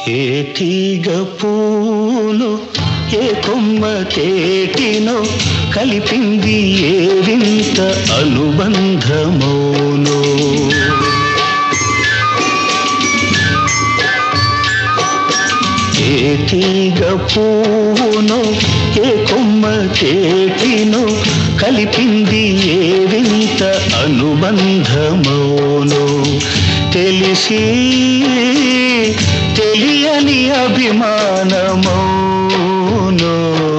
ఏ తీగ పూను ఏ కొమ్మ తేటినో కలిపింది ఏ వింత అనుబంధమౌనో ఏ తీగ పూను ఏ కొమ్మ తేటినో కలిపింది ఏ వింత అనుబంధమౌనో తెలిసి తెలియని అభిమానమౌనో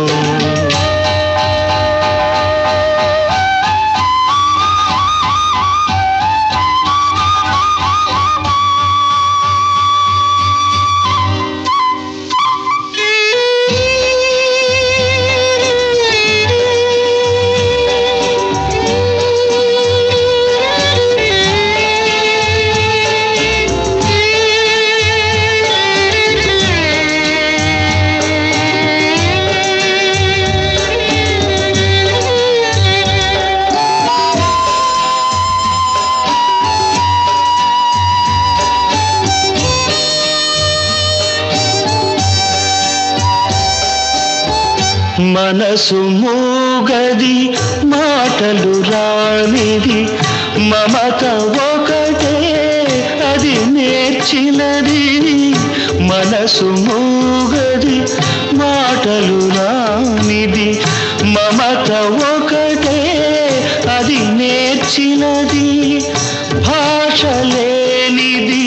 మనసు మూగది మాటలు రానిది మమత ఒకటే అది నేర్చినది మనసు మూగది మాటలు రానిది మమత ఒకటే అది నేర్చినది భాష లేనిది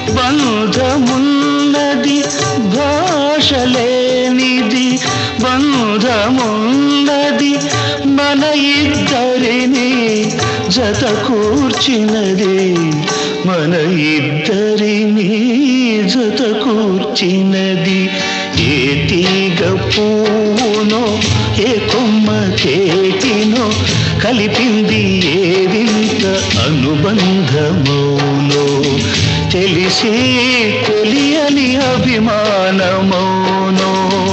బంధమున్నది భాష లేనిది బంధమున్నది మన ఇద్దరిని జత కూర్చినది మన ఇద్దరిని జత కూర్చినది ఏ తీగ పూనో ఏ కొమ్మ తేటినో కలిపింది ఏ వింత అనుబంధమౌనో తెలిసి తెలియని అభిమానమౌనో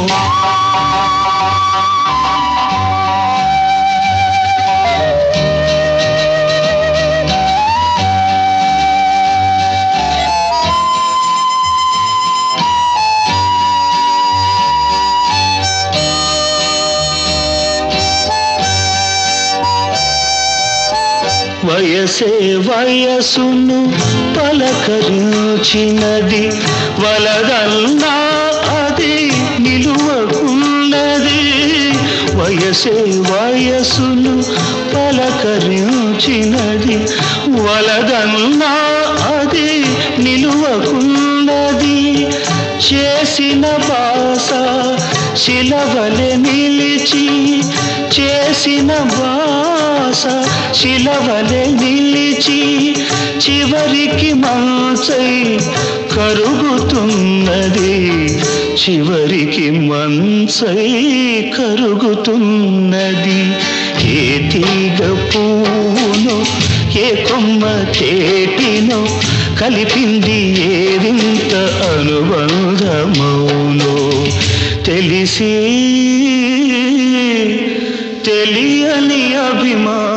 వయసే వయసును పలకరించినది వలదన్నా అది నిలువకున్నది వయసే వయసును పలకరించినది వలదన్నా అది నిలువకున్నది చేసిన బాస శిలవలె నిలిచి చేసిన బాస శిలవలె నిలిచి చివరికి మంచై కరుగుతున్నది చివరికి మంచై కరుగుతున్నది ఏ తీగ పూను ఏ కొమ్మ తేటినో కలిపింది ఏ వింత అనుబంధమౌనో తెలిసి తెలియని అభిమానం